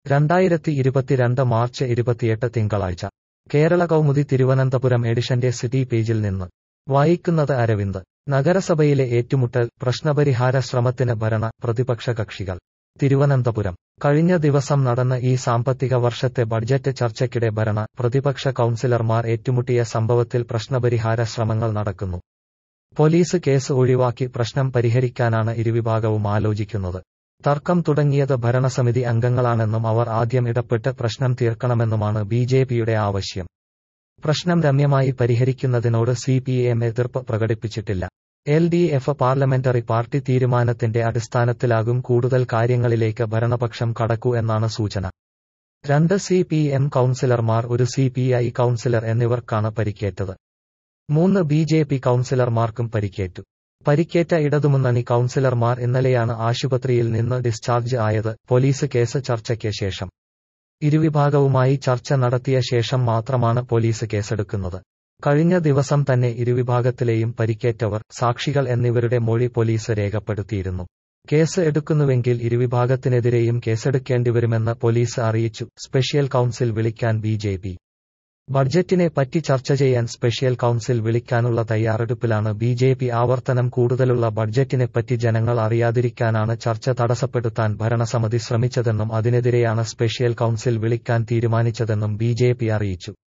രണ്ടായിരത്തി ഇരുപത്തിരണ്ട് മാർച്ച് ഇരുപത്തിയെട്ട് തിങ്കളാഴ്ച കേരള കൗമുദി തിരുവനന്തപുരം എഡിഷന്റെ സിറ്റി പേജിൽ നിന്ന് വായിക്കുന്നത് അരവിന്ദ് നഗരസഭയിലെ ഏറ്റുമുട്ടൽ പ്രശ്നപരിഹാര ശ്രമത്തിന് ഭരണ പ്രതിപക്ഷ കക്ഷികൾ തിരുവനന്തപുരം കഴിഞ്ഞ ദിവസം നടന്ന ഈ സാമ്പത്തിക വർഷത്തെ ബഡ്ജറ്റ് ചർച്ചയ്ക്കിടെ ഭരണ പ്രതിപക്ഷ കൗൺസിലർമാർ ഏറ്റുമുട്ടിയ സംഭവത്തിൽ പ്രശ്നപരിഹാര ശ്രമങ്ങൾ നടക്കുന്നു പോലീസ് കേസ് ഒഴിവാക്കി പ്രശ്നം പരിഹരിക്കാനാണ് ഇരുവിഭാഗവും ആലോചിക്കുന്നത് തർക്കം തുടങ്ങിയത് ഭരണസമിതി അംഗങ്ങളാണെന്നും അവർ ആദ്യം ഇടപെട്ട് പ്രശ്നം തീർക്കണമെന്നുമാണ് ബി ജെ പിയുടെ ആവശ്യം പ്രശ്നം രമ്യമായി പരിഹരിക്കുന്നതിനോട് സി പി എം എതിർപ്പ് പ്രകടിപ്പിച്ചിട്ടില്ല L D F parliamentary party തീരുമാനത്തിന്റെ അടിസ്ഥാനത്തിലാകും കൂടുതൽ കാര്യങ്ങളിലേക്ക് ഭരണപക്ഷം കടക്കൂ എന്നാണ് സൂചന രണ്ട് സി പി എം കൗൺസിലർമാർ ഒരു സി പി ഐ കൗൺസിലർ എന്നിവർക്കാണ് പരിക്കേറ്റത് മൂന്ന് ബി ജെ പി കൗൺസിലർമാർക്കും പരിക്കേറ്റു പരിക്കേറ്റ ഇടതുമുന്നണി കൗൺസിലർമാർ ഇന്നലെയാണ് ആശുപത്രിയിൽ നിന്ന് ഡിസ്ചാർജ് ആയത് പോലീസ് കേസ് ചർച്ചയ്ക്ക് ശേഷം ഇരുവിഭാഗവുമായി ചർച്ച നടത്തിയ ശേഷം മാത്രമാണ് പോലീസ് കേസെടുക്കുന്നത് കഴിഞ്ഞ ദിവസം തന്നെ ഇരുവിഭാഗത്തിലെയും പരിക്കേറ്റവർ സാക്ഷികൾ എന്നിവരുടെ മൊഴി പോലീസ് രേഖപ്പെടുത്തിയിരുന്നു കേസ് എടുക്കുന്നുവെങ്കിൽ ഇരുവിഭാഗത്തിനെതിരെയും കേസെടുക്കേണ്ടിവരുമെന്ന് പോലീസ് അറിയിച്ചു സ്പെഷ്യൽ കൌൺസിൽ വിളിക്കാൻ ബി ജെ പി ബഡ്ജറ്റിനെ പറ്റി ചർച്ച ചെയ്യാൻ സ്പെഷ്യൽ കൌൺസിൽ വിളിക്കാനുള്ള തയ്യാറെടുപ്പിലാണ് ബി ജെ പി ആവർത്തനം കൂടുതലുള്ള ബഡ്ജറ്റിനെപ്പറ്റി ജനങ്ങൾ അറിയാതിരിക്കാനാണ് ചർച്ച തടസ്സപ്പെടുത്താൻ ഭരണസമിതി ശ്രമിച്ചതെന്നും അതിനെതിരെയാണ് സ്പെഷ്യൽ കൌൺസിൽ വിളിക്കാൻ തീരുമാനിച്ചതെന്നും ബി അറിയിച്ചു